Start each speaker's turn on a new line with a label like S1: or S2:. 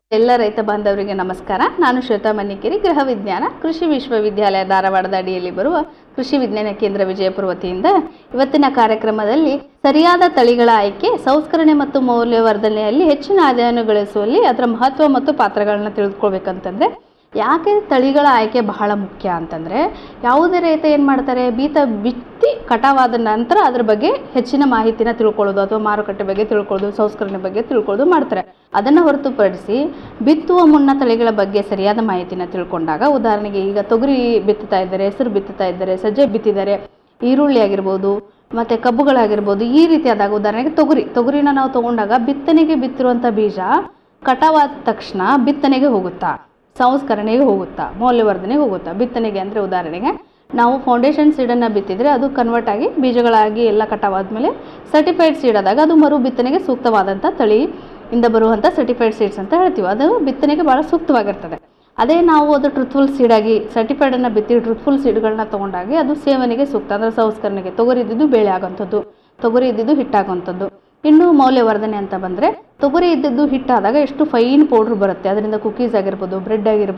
S1: ಎಲ್ಲ ರೈತ ಬಾಂಧವರಿಗೆ ನಮಸ್ಕಾರ ನಾನು ಶ್ವೇತಾ ಮನ್ನಿಕೇರಿ ಗೃಹ ವಿಜ್ಞಾನ ಕೃಷಿ ವಿಶ್ವವಿದ್ಯಾಲಯ ಧಾರವಾಡದ ಅಡಿಯಲ್ಲಿ ಬರುವ ಕೃಷಿ ವಿಜ್ಞಾನ ಕೇಂದ್ರ ವಿಜಯಪುರ ವತಿಯಿಂದ ಇವತ್ತಿನ ಕಾರ್ಯಕ್ರಮದಲ್ಲಿ ಸರಿಯಾದ ತಳಿಗಳ ಆಯ್ಕೆ ಸಂಸ್ಕರಣೆ ಮತ್ತು ಮೌಲ್ಯವರ್ಧನೆಯಲ್ಲಿ ಹೆಚ್ಚಿನ ಆದಾಯವನ್ನು ಗಳಿಸುವಲ್ಲಿ ಅದರ ಮಹತ್ವ ಮತ್ತು ಪಾತ್ರಗಳನ್ನ ತಿಳಿದುಕೊಳ್ಬೇಕಂತಂದ್ರೆ ಯಾಕೆ ತಳಿಗಳ ಆಯ್ಕೆ ಬಹಳ ಮುಖ್ಯ ಅಂತಂದರೆ ಯಾವುದೇ ರೈತ ಏನು ಮಾಡ್ತಾರೆ ಬೀತ ಬಿತ್ತಿ ಕಟಾವಾದ ನಂತರ ಅದ್ರ ಬಗ್ಗೆ ಹೆಚ್ಚಿನ ಮಾಹಿತಿನ ತಿಳ್ಕೊಳ್ಳೋದು ಅಥವಾ ಮಾರುಕಟ್ಟೆ ಬಗ್ಗೆ ತಿಳ್ಕೊಳ್ಳೋದು ಸಂಸ್ಕರಣೆ ಬಗ್ಗೆ ತಿಳ್ಕೊಳ್ಳೋದು ಮಾಡ್ತಾರೆ ಅದನ್ನು ಹೊರತುಪಡಿಸಿ ಬಿತ್ತುವ ಮುನ್ನ ತಳಿಗಳ ಬಗ್ಗೆ ಸರಿಯಾದ ಮಾಹಿತಿನ ತಿಳ್ಕೊಂಡಾಗ ಉದಾಹರಣೆಗೆ ಈಗ ತೊಗರಿ ಬಿತ್ತುತ್ತಾ ಇದ್ದಾರೆ ಹೆಸರು ಬಿತ್ತುತ್ತಾ ಇದ್ದಾರೆ ಸಜ್ಜೆ ಬಿತ್ತಿದ್ದಾರೆ ಈರುಳ್ಳಿ ಆಗಿರ್ಬೋದು ಮತ್ತು ಕಬ್ಬುಗಳಾಗಿರ್ಬೋದು ಈ ರೀತಿಯಾದಾಗ ಉದಾಹರಣೆಗೆ ತೊಗರಿ ತೊಗರಿನ ನಾವು ತೊಗೊಂಡಾಗ ಬಿತ್ತನೆಗೆ ಬಿತ್ತಿರುವಂಥ ಬೀಜ ಕಟಾವಾದ ತಕ್ಷಣ ಬಿತ್ತನೆಗೆ ಹೋಗುತ್ತಾ ಸಂಸ್ಕರಣೆಗೆ ಹೋಗುತ್ತಾ ಮೌಲ್ಯವರ್ಧನೆಗೆ ಹೋಗುತ್ತಾ ಬಿತ್ತನೆಗೆ ಅಂದರೆ ಉದಾಹರಣೆಗೆ ನಾವು ಫೌಂಡೇಶನ್ ಸೀಡನ್ನು ಬಿತ್ತಿದರೆ ಅದು ಕನ್ವರ್ಟ್ ಆಗಿ ಬೀಜಗಳಾಗಿ ಎಲ್ಲ ಕಟಾವಾದ್ಮೇಲೆ ಸರ್ಟಿಫೈಡ್ ಸೀಡ್ ಆದಾಗ ಅದು ಮರು ಬಿತ್ತನೆಗೆ ಸೂಕ್ತವಾದಂಥ ತಳಿ ಇಂದ ಬರುವಂಥ ಸರ್ಟಿಫೈಡ್ ಸೀಡ್ಸ್ ಅಂತ ಹೇಳ್ತೀವಿ ಅದು ಬಿತ್ತನೆಗೆ ಭಾಳ ಸೂಕ್ತವಾಗಿರ್ತದೆ ಅದೇ ನಾವು ಅದು ಟ್ರುತ್ಫುಲ್ ಸೀಡಾಗಿ ಸರ್ಟಿಫೈಡನ್ನು ಬಿತ್ತಿ ಟ್ರುತ್ಫುಲ್ ಸೀಡ್ಗಳನ್ನ ತೊಗೊಂಡಾಗಿ ಅದು ಸೇವನೆಗೆ ಸೂಕ್ತ ಅಂದರೆ ಸಂಸ್ಕರಣೆಗೆ ತೊಗರಿ ಇದ್ದಿದ್ದು ಬೇಳೆ ಆಗೋಂಥದ್ದು ತೊಗರಿ ಇದ್ದಿದ್ದು ಹಿಟ್ಟಾಗೋಂಥದ್ದು ಇನ್ನು ಮೌಲ್ಯವರ್ಧನೆ ಅಂತ ಬಂದರೆ ತೊಗರಿ ಇದ್ದಿದ್ದು ಹಿಟ್ಟಾದಾಗ ಎಷ್ಟು ಫೈನ್ ಪೌಡ್ರ್ ಬರುತ್ತೆ ಅದರಿಂದ ಕುಕೀಸ್ ಆಗಿರ್ಬೋದು ಬ್ರೆಡ್ ಆಗಿರ್ಬೋದು